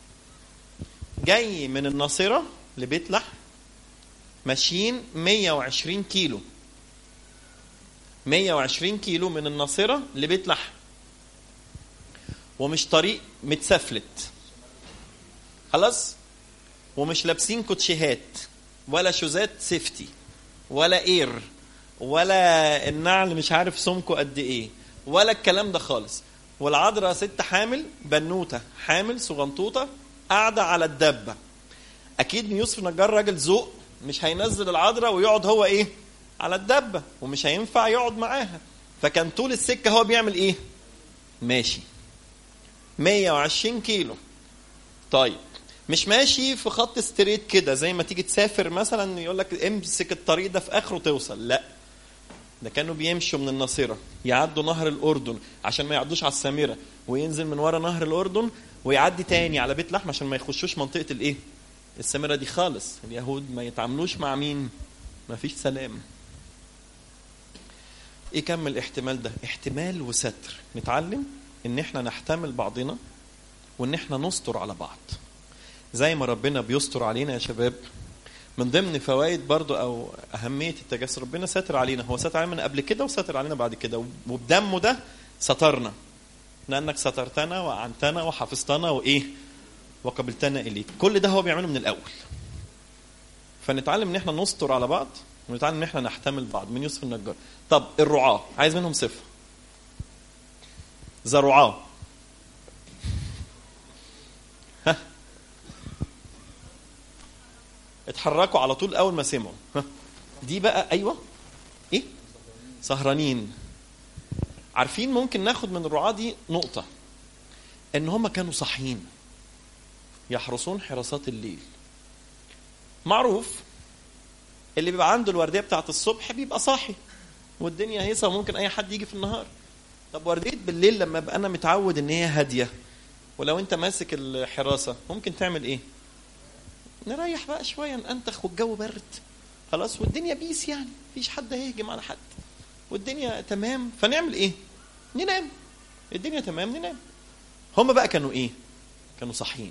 جاي من الناصرة لبيت لحم ماشيين 120 كيلو 120 كيلو من الناصرة لبيت لحم ومش طريق متسفلت خلاص ومش لابسين كوتشيهات ولا شوزات سيفتي ولا اير ولا النعل مش عارف سمكه قد ايه ولا الكلام ده خالص والعذراء ست حامل بنوته حامل صغنطوطه قاعده على الدبه اكيد يوسف نجار راجل ذوق مش هينزل العذراء ويقعد هو ايه على الدبه ومش هينفع يقعد معاها فكان طول السكه هو بيعمل ايه ماشي 120 كيلو طيب مش ماشي في خط ستريت كده زي ما تيجي تسافر مثلا يقول لك امسك الطريق ده في اخره توصل لا ده كانوا بيمشوا من الناصرة يعدوا نهر الأردن عشان ما يعدوش على السامرة وينزل من ورا نهر الأردن ويعدي تاني على بيت لحم عشان ما يخشوش منطقة الإيه؟ السامرة دي خالص اليهود ما يتعاملوش مع مين؟ ما فيش سلام ايه كم الاحتمال ده؟ احتمال وستر نتعلم ان احنا نحتمل بعضنا وان احنا نستر على بعض زي ما ربنا بيستر علينا يا شباب من ضمن فوائد برضو او اهميه التجسس ربنا ساتر علينا هو ساتر علينا من قبل كده وساتر علينا بعد كده وبدمه ده سترنا لانك سترتنا واعنتنا وحفظتنا وايه وقبلتنا اليك كل ده هو بيعمله من الاول فنتعلم ان احنا نستر على بعض ونتعلم ان احنا نحتمل بعض من يوسف النجار طب الرعاه عايز منهم صفه ذا رعاه ها اتحركوا على طول اول ما سمعوا ها. دي بقى ايوه ايه سهرانين عارفين ممكن ناخد من الرعاة دي نقطة ان هم كانوا صاحيين يحرسون حراسات الليل معروف اللي بيبقى عنده الوردية بتاعت الصبح بيبقى صاحي والدنيا هيصة وممكن اي حد يجي في النهار طب وردية بالليل لما ابقى انا متعود ان هي هادية ولو انت ماسك الحراسة ممكن تعمل ايه نريح بقى شويه ننتخ والجو برد خلاص والدنيا بيس يعني مفيش حد هيهجم على حد والدنيا تمام فنعمل ايه ننام الدنيا تمام ننام هم بقى كانوا ايه كانوا صاحيين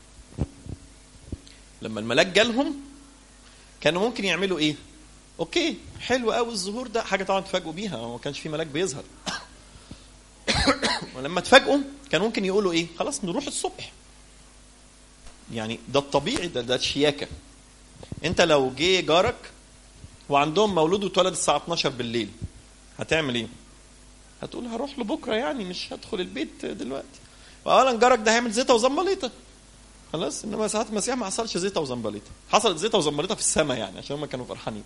لما الملاك جالهم كانوا ممكن يعملوا ايه اوكي حلو قوي الظهور ده حاجه طبعا تفاجئوا بيها ما كانش في ملاك بيظهر ولما تفاجئوا كانوا ممكن يقولوا ايه خلاص نروح الصبح يعني ده الطبيعي ده ده الشياكه انت لو جه جارك وعندهم مولود واتولد الساعه 12 بالليل هتعمل ايه هتقول هروح له بكره يعني مش هدخل البيت دلوقتي واولا جارك ده هيعمل زيطه وزمبليطه خلاص انما ساعات المسيح ما حصلش زيطه وزمبليطه حصلت زيطه وزمبليطه في السماء يعني عشان هم كانوا فرحانين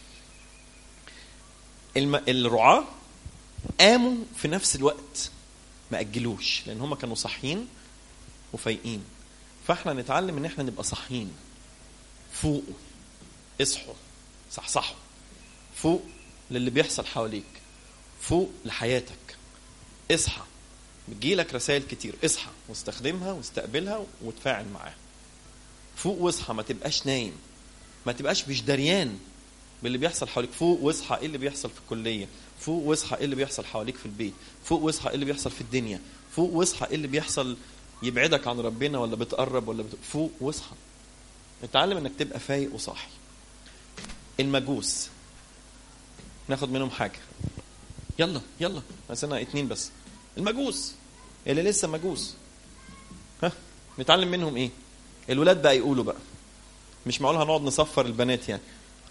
الم... الرعاه قاموا في نفس الوقت ما اجلوش لان هم كانوا صاحيين وفايقين فاحنا نتعلم ان احنا نبقى صاحيين فوقوا اصحوا صحصحوا فوق للي بيحصل حواليك فوق لحياتك اصحى بتجيلك رسائل كتير اصحى واستخدمها واستقبلها وتفاعل معاها فوق واصحى ما تبقاش نايم ما تبقاش مش دريان باللي بيحصل حواليك فوق واصحى ايه اللي بيحصل في الكليه فوق واصحى ايه اللي بيحصل حواليك في البيت فوق واصحى ايه اللي بيحصل في الدنيا فوق واصحى ايه اللي بيحصل يبعدك عن ربنا ولا بتقرب ولا بت... فوق واصحى اتعلم انك تبقى فايق وصاحي المجوس ناخد منهم حاجه يلا يلا مثلا اتنين بس المجوس اللي لسه مجوس ها نتعلم منهم ايه الولاد بقى يقولوا بقى مش معقول هنقعد نصفر البنات يعني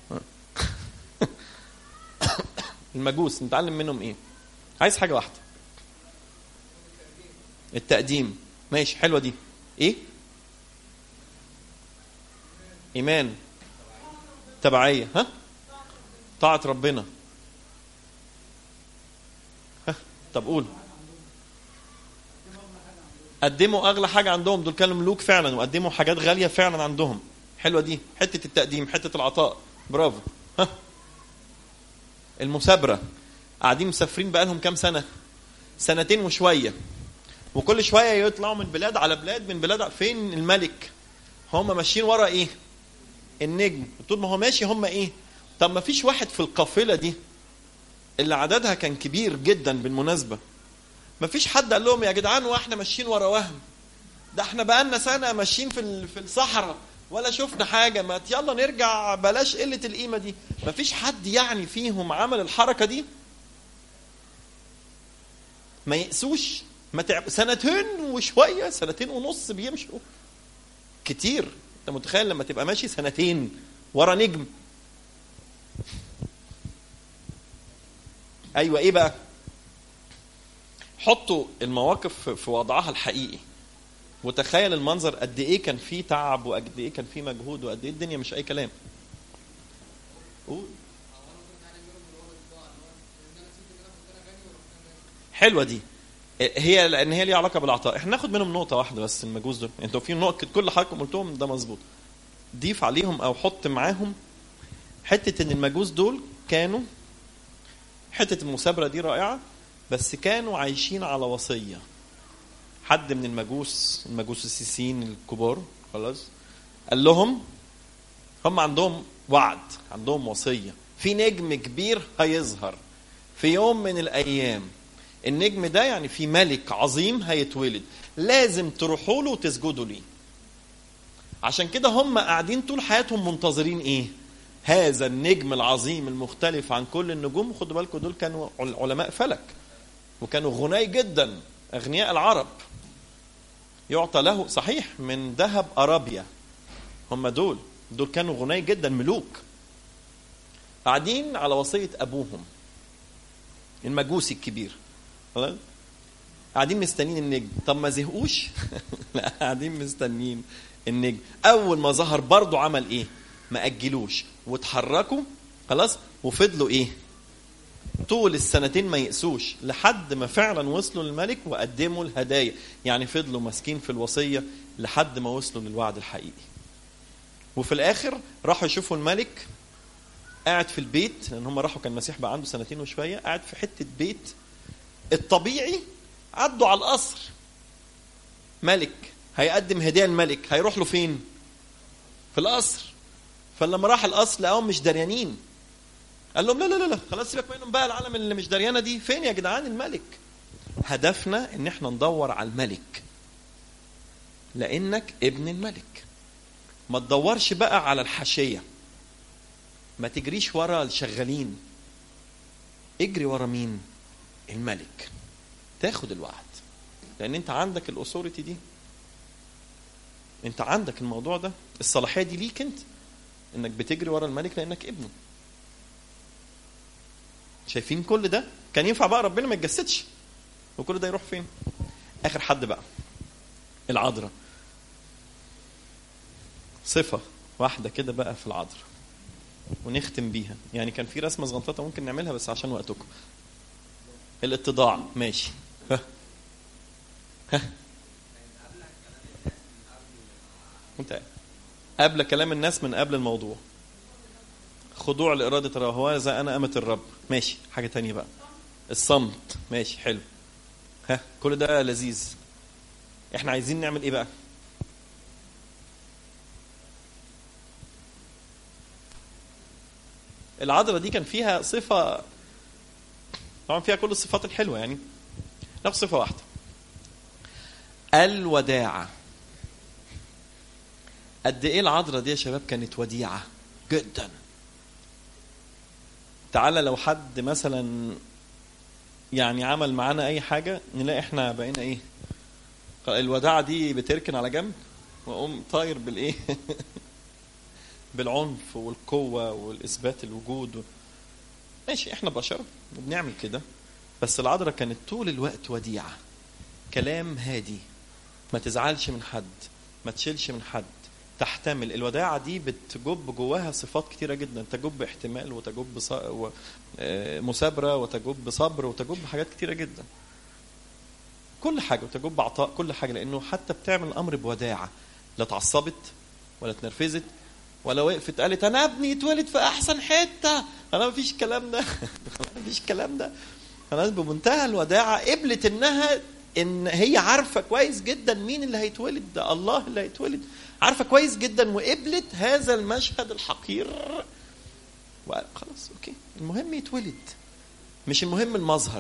المجوس نتعلم منهم ايه عايز حاجه واحده التقديم ماشي حلوه دي ايه ايمان تبعيه ها طاعه ربنا ها طب قول قدموا اغلى حاجه عندهم دول كانوا ملوك فعلا وقدموا حاجات غاليه فعلا عندهم حلوه دي حته التقديم حته العطاء برافو ها المثابره قاعدين مسافرين بقالهم كام سنه سنتين وشويه وكل شويه يطلعوا من بلاد على بلاد من بلاد فين الملك هم ماشيين ورا ايه النجم طول ما هو ماشي هم ايه طب ما فيش واحد في القافله دي اللي عددها كان كبير جدا بالمناسبه ما فيش حد قال لهم يا جدعان واحنا ماشيين ورا وهم ده احنا بقالنا سنه ماشيين في ال- في الصحراء ولا شفنا حاجه ما يلا نرجع بلاش قله القيمه دي ما فيش حد يعني فيهم عمل الحركه دي ما يقسوش ما تعب سنتين وشويه سنتين ونص بيمشوا كتير انت متخيل لما تبقى ماشي سنتين ورا نجم ايوه ايه بقى حطوا المواقف في وضعها الحقيقي وتخيل المنظر قد ايه كان فيه تعب وقد ايه كان فيه مجهود وقد ايه الدنيا مش اي كلام قول حلوه دي هي لان هي ليها علاقه بالعطاء احنا ناخد منهم نقطه واحده بس المجوز دول انتوا في نقطه كل حضراتكم قلتهم ده مظبوط ضيف عليهم او حط معاهم حته ان المجوز دول كانوا حته المثابره دي رائعه بس كانوا عايشين على وصيه حد من المجوس المجوس السيسيين الكبار خلاص قال لهم هم عندهم وعد عندهم وصيه في نجم كبير هيظهر في يوم من الايام النجم ده يعني في ملك عظيم هيتولد لازم تروحوا له وتسجدوا ليه عشان كده هم قاعدين طول حياتهم منتظرين ايه هذا النجم العظيم المختلف عن كل النجوم خدوا بالكم دول كانوا عل- علماء فلك وكانوا غني جدا اغنياء العرب يعطى له صحيح من ذهب ارابيا هم دول دول كانوا غني جدا ملوك قاعدين على وصيه ابوهم المجوسي الكبير خلاص قاعدين مستنيين النجم طب ما زهقوش لا قاعدين مستنيين النجم اول ما ظهر برضه عمل ايه ما اجلوش واتحركوا خلاص وفضلوا ايه طول السنتين ما يقسوش لحد ما فعلا وصلوا للملك وقدموا الهدايا يعني فضلوا ماسكين في الوصيه لحد ما وصلوا للوعد الحقيقي وفي الاخر راحوا يشوفوا الملك قاعد في البيت لان هم راحوا كان المسيح بقى عنده سنتين وشويه قاعد في حته بيت الطبيعي عدوا على القصر ملك هيقدم هديه الملك هيروح له فين في القصر فلما راح القصر لقاهم مش دريانين قال لهم لا لا لا لا خلاص سيبك منهم بقى العالم اللي مش دريانه دي فين يا جدعان الملك هدفنا ان احنا ندور على الملك لانك ابن الملك ما تدورش بقى على الحاشيه ما تجريش ورا الشغالين اجري ورا مين الملك تاخد الوعد لان انت عندك الاثوريتي دي انت عندك الموضوع ده الصلاحيه دي ليك انت انك بتجري ورا الملك لانك ابنه شايفين كل ده كان ينفع بقى ربنا ما يتجسدش وكل ده يروح فين اخر حد بقى العذراء صفه واحده كده بقى في العذراء ونختم بيها يعني كان في رسمه صغنططه ممكن نعملها بس عشان وقتكم الاتضاع ماشي ها ها انت قبل كلام الناس من قبل الموضوع خضوع لإرادة الرب هو إذا أنا أمة الرب ماشي حاجة تانية بقى الصمت ماشي حلو ها كل ده لذيذ احنا عايزين نعمل ايه بقى العذراء دي كان فيها صفة طبعا فيها كل الصفات الحلوة يعني ناخد صفة واحدة الوداعة قد ايه العذراء دي يا شباب كانت وديعة جدا تعالى لو حد مثلا يعني عمل معانا اي حاجة نلاقي احنا بقينا ايه الوداعة دي بتركن على جنب واقوم طاير بالايه بالعنف والقوة والإثبات الوجود و... ماشي احنا بشر وبنعمل كده بس العذراء كانت طول الوقت وديعة كلام هادي ما تزعلش من حد ما تشيلش من حد تحتمل الوداعة دي بتجب جواها صفات كتيرة جدا تجب احتمال وتجب ص... و... مثابرة وتجب صبر وتجب حاجات كتيرة جدا كل حاجه وتجب بعطاء كل حاجه لانه حتى بتعمل الامر بوداعه لا اتعصبت ولا اتنرفزت ولا وقفت قالت انا ابني اتولد في احسن حته انا مفيش الكلام ده مفيش الكلام ده خلاص بمنتهى الوداعه قبلت انها ان هي عارفه كويس جدا مين اللي هيتولد ده الله اللي هيتولد عارفه كويس جدا وقبلت هذا المشهد الحقير خلاص اوكي المهم يتولد مش المهم المظهر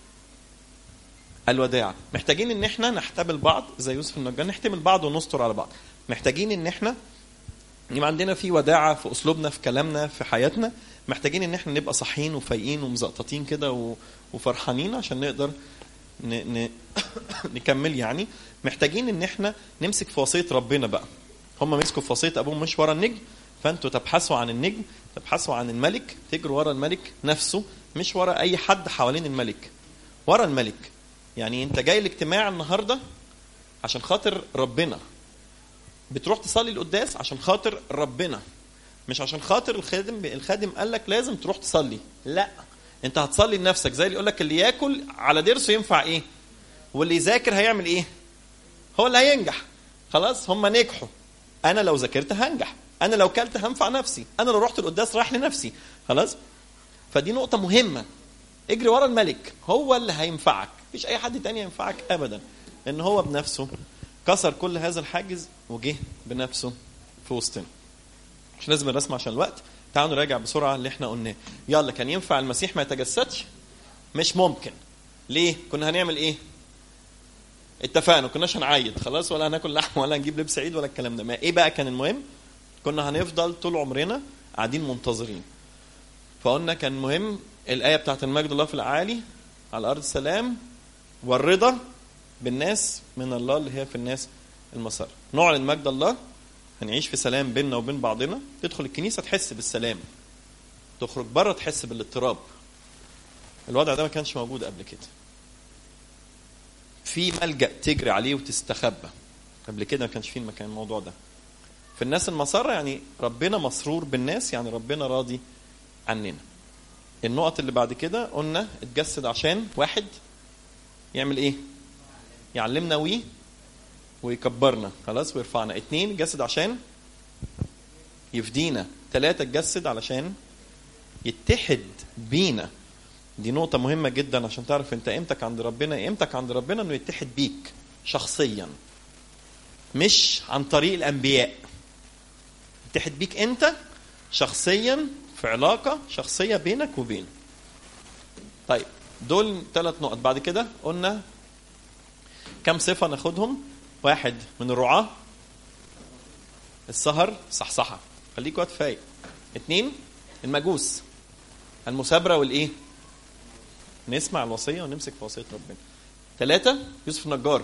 الوداع محتاجين ان احنا نحتمل بعض زي يوسف النجار نحتمل بعض ونستر على بعض محتاجين ان احنا يبقى عندنا في وداعه في اسلوبنا في كلامنا في حياتنا محتاجين ان احنا نبقى صحيين وفايقين ومزقططين كده و... وفرحانين عشان نقدر ن... ن... نكمل يعني محتاجين ان احنا نمسك في وصيه ربنا بقى هم مسكوا في وصيه ابوهم مش ورا النجم فانتوا تبحثوا عن النجم تبحثوا عن الملك تجروا ورا الملك نفسه مش ورا اي حد حوالين الملك ورا الملك يعني انت جاي الاجتماع النهارده عشان خاطر ربنا بتروح تصلي القداس عشان خاطر ربنا مش عشان خاطر الخادم الخادم قال لك لازم تروح تصلي لا انت هتصلي لنفسك زي اللي يقول لك اللي ياكل على ضرسه ينفع ايه واللي يذاكر هيعمل ايه هو اللي هينجح خلاص هم نجحوا انا لو ذاكرت هنجح انا لو كلت هنفع نفسي انا لو رحت القداس رايح لنفسي خلاص فدي نقطه مهمه اجري ورا الملك هو اللي هينفعك مفيش اي حد تاني ينفعك ابدا ان هو بنفسه كسر كل هذا الحاجز وجه بنفسه في وسطنا مش لازم الرسم عشان الوقت تعالوا نراجع بسرعه اللي احنا قلناه يلا كان ينفع المسيح ما يتجسدش مش ممكن ليه كنا هنعمل ايه اتفقنا كناش هنعيد خلاص ولا هناكل لحم ولا هنجيب لبس عيد ولا الكلام ده ما ايه بقى كان المهم كنا هنفضل طول عمرنا قاعدين منتظرين فقلنا كان مهم الآية بتاعت المجد الله في العالي على الأرض السلام والرضا بالناس من الله اللي هي في الناس المسار نعلن مجد الله هنعيش في سلام بيننا وبين بعضنا تدخل الكنيسة تحس بالسلام تخرج بره تحس بالاضطراب الوضع ده ما كانش موجود قبل كده في ملجأ تجري عليه وتستخبى قبل كده ما كانش فيه المكان الموضوع ده في الناس المسارة يعني ربنا مسرور بالناس يعني ربنا راضي عننا النقط اللي بعد كده قلنا اتجسد عشان واحد يعمل ايه يعلمنا وي ويكبرنا خلاص ويرفعنا اتنين اتجسد عشان يفدينا ثلاثة اتجسد علشان يتحد بينا دي نقطة مهمة جدا عشان تعرف انت قيمتك عند ربنا قيمتك عند ربنا انه يتحد بيك شخصيا مش عن طريق الانبياء يتحد بيك انت شخصيا في علاقة شخصية بينك وبينه طيب دول ثلاث نقط بعد كده قلنا كم صفة ناخدهم واحد من الرعاة السهر صحصحة خليك وقت فايق اتنين المجوس المثابرة والايه نسمع الوصية ونمسك في وصية ربنا ثلاثة يوسف النجار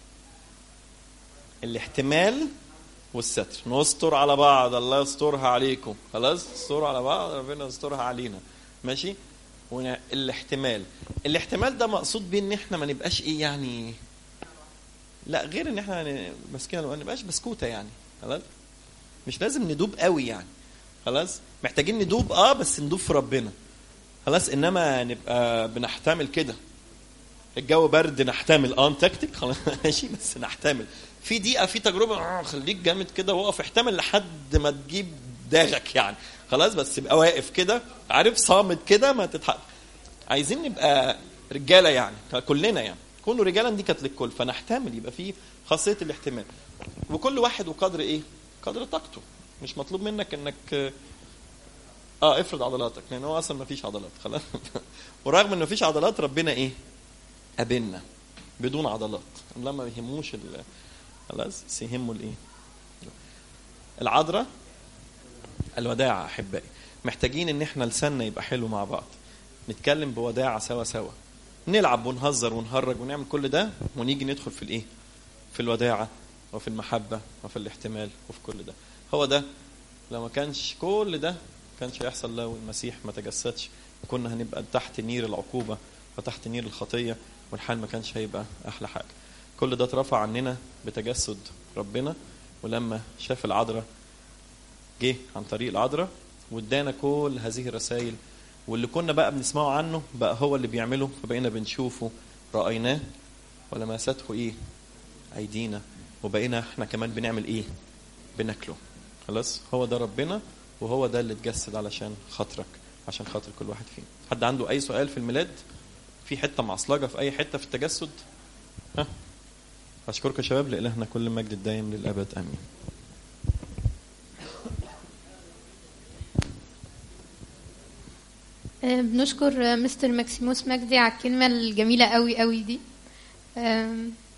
الاحتمال والستر نستر على بعض الله يسترها عليكم خلاص استر على بعض ربنا يسترها علينا ماشي والاحتمال الاحتمال ده مقصود بيه ان احنا ما نبقاش ايه يعني لا غير ان احنا ماسكين ما نبقاش بسكوته يعني خلاص مش لازم ندوب قوي يعني خلاص محتاجين ندوب اه بس ندوب في ربنا خلاص انما نبقى بنحتمل كده الجو برد نحتمل اه تكتك خلاص ماشي بس نحتمل في دقيقه في تجربه آه خليك جامد كده وقف احتمل لحد ما تجيب داغك يعني خلاص بس تبقى واقف كده عارف صامت كده ما تتحق عايزين نبقى رجاله يعني كلنا يعني كونوا رجالا دي كانت للكل فنحتمل يبقى في خاصيه الاحتمال وكل واحد وقدر ايه قدر طاقته مش مطلوب منك انك اه افرض عضلاتك لان هو اصلا ما فيش عضلات خلاص ورغم ان ما فيش عضلات ربنا ايه قابلنا بدون عضلات الله ما يهموش خلاص بس يهمه الايه العذراء الوداعة أحبائي محتاجين إن إحنا لساننا يبقى حلو مع بعض نتكلم بوداعة سوا سوا نلعب ونهزر ونهرج ونعمل كل ده ونيجي ندخل في الإيه؟ في الوداعة وفي المحبة وفي الاحتمال وفي كل ده هو ده لو ما كانش كل ده ما كانش هيحصل لو المسيح ما تجسدش كنا هنبقى تحت نير العقوبة وتحت نير الخطية والحال ما كانش هيبقى أحلى حاجة كل ده اترفع عننا بتجسد ربنا ولما شاف العذراء جه عن طريق العذراء وادانا كل هذه الرسائل واللي كنا بقى بنسمعه عنه بقى هو اللي بيعمله فبقينا بنشوفه رأيناه ولمسته ايه ايدينا وبقينا احنا كمان بنعمل ايه بناكله خلاص هو ده ربنا وهو ده اللي اتجسد علشان خاطرك عشان خاطر كل واحد فينا حد عنده اي سؤال في الميلاد في حته معصلجه في اي حته في التجسد ها اشكركم يا شباب لالهنا كل مجد الدايم للابد امين آه، بنشكر آه، مستر ماكسيموس مجدي على الكلمة الجميلة قوي قوي دي آم،